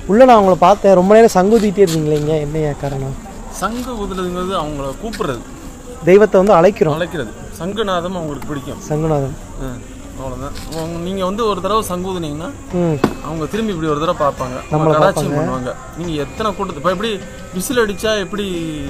உள்ள நான் அவங்கள பார்த்தேன் ரொம்ப நேரம் சங்கு ஊதிட்டே இருந்தீங்களே இங்க என்னையா காரணம் சங்கு ஊதுறதுங்கிறது அவங்கள கூப்பிடுறது தெய்வத்தை வந்து அழைக்கிறோம் அழைக்கிறது சங்குநாதம் அவங்களுக்கு பிடிக்கும் சங்குநாதம் ஆ, அவ்வளவுதான் அவங்க நீங்க வந்து ஒரு தடவை சங்கு ஊதுனீங்கன்னா ம் அவங்க திரும்பி இப்படி ஒரு தடவை பார்ப்பாங்க நம்ம கடாட்சியம் பண்ணுவாங்க நீங்க எத்தனை கூட்டத்து இப்போ எப்படி விசில் அடிச்சா எப்படி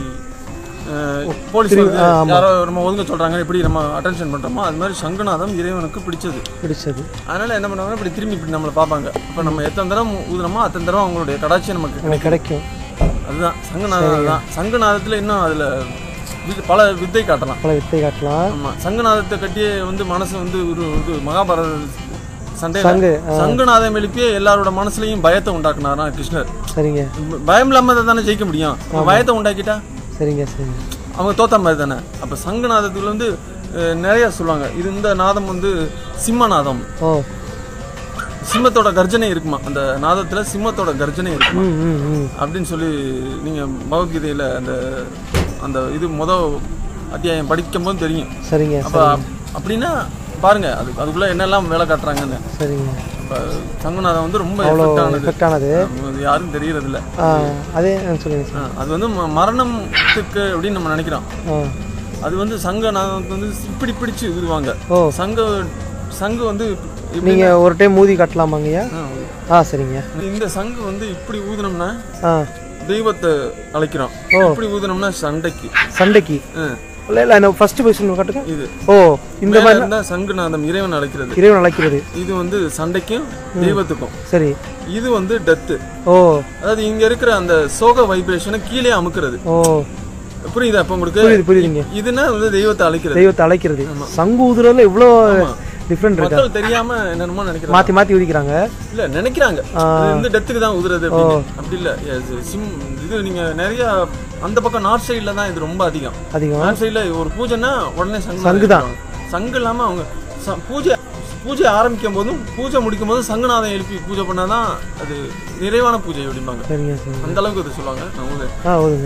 அஹ், போலீஸ் வந்து யாரோ நம்ம ஒதுங்க சொல்றாங்க எப்படி நம்ம அட்டென்ஷன் பண்றோமோ அது மாதிரி சங்குநாதம் இறைவனுக்கு பிடிச்சது பிடிச்சது அதனால என்ன பண்ணுவாங்க இப்படி திரும்பி இப்படி நம்மளை பார்ப்பாங்க இப்போ நம்ம எத்தனை தடவை ஊதுனோமோ அத்தனை தடவை அவங்களுடைய கடாட்சியம் நமக்கு எனக்கு கிடைக்கும் அதுதான் சங்குநாதம் அதுதான் சங்குநாதத்துல இன்னும் அதுல வி- பல வித்தை காட்டலாம் பல வித்தை காட்டலாம் ஆமா சங்குநாதத்தை கட்டியே வந்து மனசு வந்து ஒரு இது மகாபாரத சண்டையில சங்கு சங்குநாதம் எழுப்பியே எல்லாரோட மனசுலயும் பயத்தை உண்டாக்குனாராம் கிருஷ்ணர் சரிங்க பயம் இல்லாம தானே ஜெயிக்க முடியும் அப்ப பயத்தை உண்டாக்கிட்டா சரிங்க சரிங்க அவங்க தோத்த மாதிரி தானே அப்ப சங்குநாதத்துல வந்து அஹ், நிறைய சொல்லுவாங்க இது இந்த நாதம் வந்து சிம்மநாதம் ஓ சிம்மத்தோட கர்ஜனை இருக்குமா அந்த நாதத்துல சிம்மத்தோட கர்ஜனை இருக்குமா ம் ம் ம் அப்படின்னு சொல்லி நீங்க பகவத்கீதையில அந்த அந்த இது முத அத்தியாயம் படிக்கும் போது தெரியும் சரிங்க அப்ப அப்படின்னா பாருங்க அது அதுக்குள்ள என்னெல்லாம் வேலை காட்டுறாங்கன்னு சரிங்க அப்ப சங்குநாதம் வந்து ரொம்ப அவ்வளோ எஃபெக்ட் ஆனது எஃபெக்டானது அது யாரும் தெரியறது இல்ல ஆ அதே ஆ, சொல்லுங்க சார் ஆ, அது வந்து ம- மரணத்துக்கு அப்படின்னு நம்ம நினைக்கிறோம் ஆ அது வந்து சங்க நாதத்தை வந்து இப்படி பிடிச்சு ஊதுவாங்க ஓ சங்க சங்கு வந்து இப்படி- நீங்க ஒரு டைம் மூதி காட்டலாமாங்கய்யா ஆ, ஆ சரிங்க இந்த சங்கு வந்து இப்படி ஊதுனோம்னா ஆ தெய்வத்தை அழைக்கிறோம் இப்படி ஊதுனோம்னா சண்டைக்கு சண்டைக்கு ஆ, இல்லை இல்லை இந்த ஃபர்ஸ்ட் பொசிஷன் காட்டுங்க இது ஓ இந்த மேல இருந்தா சங்குநாதம் இறைவன் அழைக்கிறது இறைவன் அழைக்கிறது இது வந்து சண்டைக்கும் தெய்வத்துக்கும் சரி இது வந்து டெத்து ஓ அதாவது இங்க இருக்கிற அந்த சோக வைப்ரேஷனை கீழே அமுக்குறது ஓ புரியுதா அப்ப உங்களுக்கு புரியுது புரியுதுங்க இதுனா வந்து தெய்வத்தை அழைக்கிறது தெய்வத்தை அழைக்கிறது சங்கு ஊதுறதுல இவ்வளோ டிஃப்ரெண்ட் இருக்கு மக்கள் தெரியாம என்னென்னமோ நினைக்கிறாங்க மாத்தி மாத்தி ஊதிக்கிறாங்க இல்ல நினைக்கிறாங்க இது வந்து டெத்துக்கு தான் உதுறது அப்படின்னு அப்படி இல்ல Yes, சிம் இது நீங்க நிறைய அந்த பக்கம் நார்த் சைடுல தான் இது ரொம்ப அதிகம் அதிகம் நார்த் சைடுல ஒரு பூஜைன்னா உடனே சங்கு சங்கு தான். எழுப்புவாங்க. சங்கு இல்லாம அவங்க ச- பூஜை பூஜை ஆரம்பிக்கும் போதும் பூஜை முடிக்கும் போதும் சங்குநாதம் எழுப்பி பூஜை பண்ணாதான் அது நிறைவான பூஜை அப்படிம்பாங்க சரிங்க சரிங்க அந்த அளவுக்கு அது சொல்லுவாங்க நான் ஊது. ஆ ஓதுங்க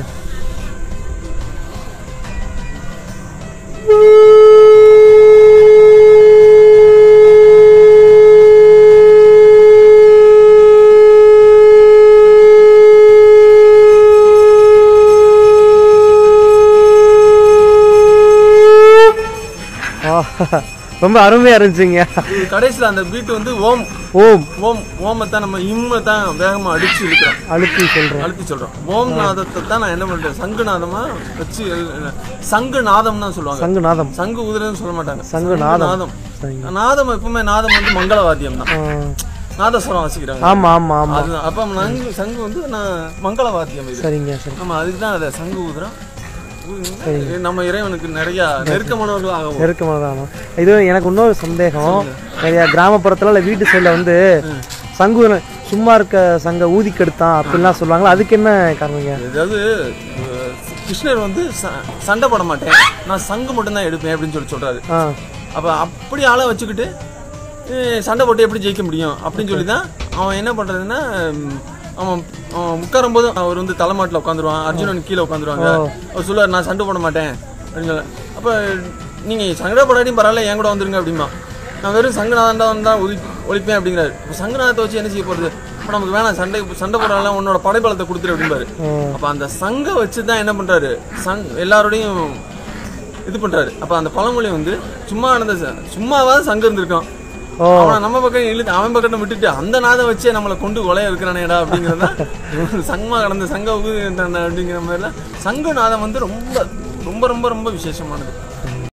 ஆ, ரொம்ப அருமையா இருந்துச்சுங்க இது கடைசியில அந்த பீட் வந்து ஓம் ஓம் ஓம் ஓமத்தை நம்ம இம்மை தான் வேகமா அடிச்சு இழுக்கிறோம் அழுத்தி சொல்றோம் அழுத்தி சொல்றோம் ஓம் நாதத்தை தான் நான் என்ன பண்றேன் சங்கு நாதமா வச்சு எழு- சங்கு நாதம் தான் சொல்லுவாங்க சங்கு நாதம் சங்கு உதிரன்னு சொல்ல மாட்டாங்க சங்கு நாதம் நாதம் சரிங்க நாதம் எப்பவுமே நாதம் வந்து மங்களவாத்தியம் தான் ஆ, நாதஸ்வரம் வாசிக்கிறாங்க ஆமா ஆமா ஆமா அதுதான் அப்ப நங்கு சங்கு வந்து நான் மங்களவாத்தியம் இது சரிங்க சரி நம்ம அதுக்கு தான் அதை சங்கு ஊதுறோம் ஊதுனா நம்ம இறைவனுக்கு நிறைய நெருக்கமானவர்கள் ஆகும் நெருக்கமானதானா இது எனக்கு இன்னொரு சந்தேகம் நிறைய கிராமப்புறத்துல இல்ல வீட்டு சைடுல வந்து சங்கு ஊதுன- சும்மா இருக்க சங்க ஊதி கெடுத்தான் அப்படிலாம் சொல்லுவாங்களா அதுக்கு என்ன காரணங்க அதாவது அஹ், கிருஷ்ணர் வந்து ச- சண்டை போட மாட்டேன் நான் சங்கு மட்டும் தான் எடுப்பேன் அப்படின்னு சொல்லி சொல்றாரு ஆ அப்ப அப்படி ஆளை வச்சுக்கிட்டு அஹ், சண்டை போட்டு எப்படி ஜெயிக்க முடியும் அப்படின்னு சொல்லி தான் அவன் என்ன பண்றதுன்னா உம், அவன் அவன் உட்காரும் போது அவர் வந்து தலைமாட்டில் உட்காந்துருவான் அர்ஜுனன் கீழே உட்காந்துருவாங்க அவர் சொல்லுவார் நான் சண்டை போட மாட்டேன் அப்படின்னு சொல்ல அப்ப நீங்க சண்டை போடாட்டியும் பரவாயில்ல என் கூட வந்துருங்க அப்படிமா நான் வெறும் சங்கநாதன் தான் ஒளி ஒழிப்பேன் அப்படிங்கிறாரு இப்போ சங்கநாதத்தை வச்சு என்ன செய்ய போறது இப்போ நமக்கு வேணாம் சண்டை சண்டை போடாலாம் உன்னோட படைபலத்தை கொடுத்துரு அப்படிம்பாரு அப்ப அந்த சங்க வச்சு தான் என்ன பண்றாரு சங் எல்லாரோடையும் இது பண்றாரு அப்ப அந்த பழமொழி வந்து சும்மா நடந்த ச- சும்மாவாவது சங்கம் இருந்திருக்கான் ஓ. அவனை நம்ம பக்கம் இழுத்து அவன் பக்கத்தை விட்டுட்டு அந்த நாதம் வச்சே நம்மளை கொண்டு கொலைய இருக்கிறானேடா அப்படிங்கிறதா சங்கமா கடந்த சங்க ஊது அப்படிங்கிற மாதிரிலாம் சங்க நாதம் வந்து ரொம்ப ரொம்ப ரொம்ப ரொம்ப விசேஷமானது